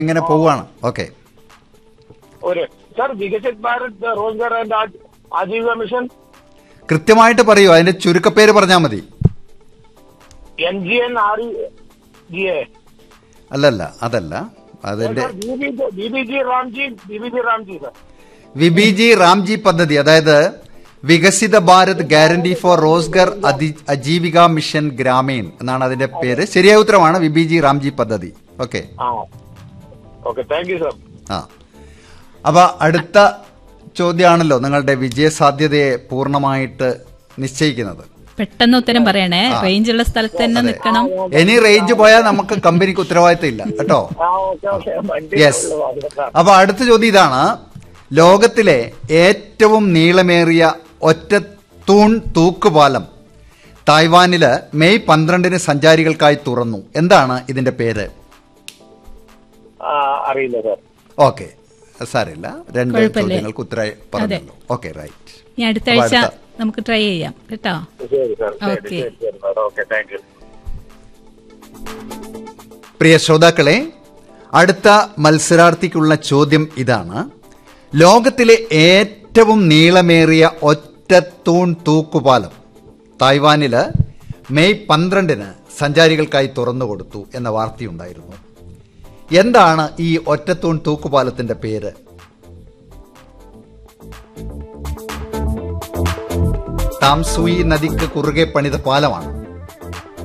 ഇങ്ങനെ പോവുകയാണ് ഓക്കെ ഒരു sir Viksit Bharat Rozgar and Aaj- Ajeevika mission കൃത്യമായിട്ട് പറയൂ അതിന്റെ ചുരുക്കപ്പേര് പറഞ്ഞാൽ മതി N G N R G A അല്ലല്ല അതല്ല അതിന്റെ B B G Ramji B B G Ramji sir VBG Ramji പദ്ധതി അതായത് വികസിത ഭാരത് ഗ്യാരണ്ടി ഫോർ റോസ്ഗർ അതി- അജീവിക മിഷൻ ഗ്രാമീൺ എന്നാണ് അതിന്റെ പേര് ശരിയായ ഉത്തരമാണ് വിബിജി റാംജി പദ്ധതി ഓക്കെ ആ ഓക്കെ താങ്ക് യു സർ ആ അപ്പൊ അടുത്ത ചോദ്യമാണല്ലോ നിങ്ങളുടെ വിജയ സാധ്യതയെ പൂർണ്ണമായിട്ട് നിശ്ചയിക്കുന്നത് പെട്ടെന്ന് ഉത്തരം പറയണേ റേഞ്ചുള്ള സ്ഥലത്ത് തന്നെ നിൽക്കണം ഇനി റേഞ്ച് പോയാൽ നമുക്ക് കമ്പനിക്ക് ഉത്തരവാദിത്തം ഇല്ല കേട്ടോ ആ ഓക്കെ ഓക്കെ വണ്ടി യെസ് സാർ അപ്പൊ അടുത്ത ചോദ്യം ഇതാണ് ലോകത്തിലെ ഏറ്റവും നീളമേറിയ ഒറ്റത്തൂൺ തൂക്കുപാലം തായ്വാനില് മെയ് പന്ത്രണ്ടിന് സഞ്ചാരികൾക്കായി തുറന്നു എന്താണ് ഇതിന്റെ പേര് ആ, അറിയില്ല സർ ഓക്കെ സാരില്ല രണ്ട് കുഴപ്പമില്ല. ചോദ്യങ്ങൾക്ക് ഉത്തരം പറഞ്ഞല്ലോ ഓക്കെ റൈറ്റ് ഇനി അടുത്ത അപ്പൊ ആഴ്ച അടുത്ത- നമുക്ക് ട്രൈ ചെയ്യാം കേട്ടോ ശരി സർ ശരി ഓക്കെ. ശരി ശരി സർ ഓക്കെ താങ്ക് യു പ്രിയ ശ്രോതാക്കളെ അടുത്ത മത്സരാർത്ഥിക്കുള്ള ചോദ്യം ഇതാണ് ലോകത്തിലെ ഏറ്റവും നീളമേറിയ ഒറ്റത്തൂൺ തൂക്കുപാലം തായ്വാനില് മെയ് പന്ത്രണ്ടിന് സഞ്ചാരികൾക്കായി തുറന്നു കൊടുത്തു എന്ന വാർത്തയുണ്ടായിരുന്നു എന്താണ് ഈ ഒറ്റത്തൂൺ തൂക്കുപാലത്തിന്റെ പേര് താംസൂയി നദിക്ക് കുറുകെ പണിത പാലമാണ്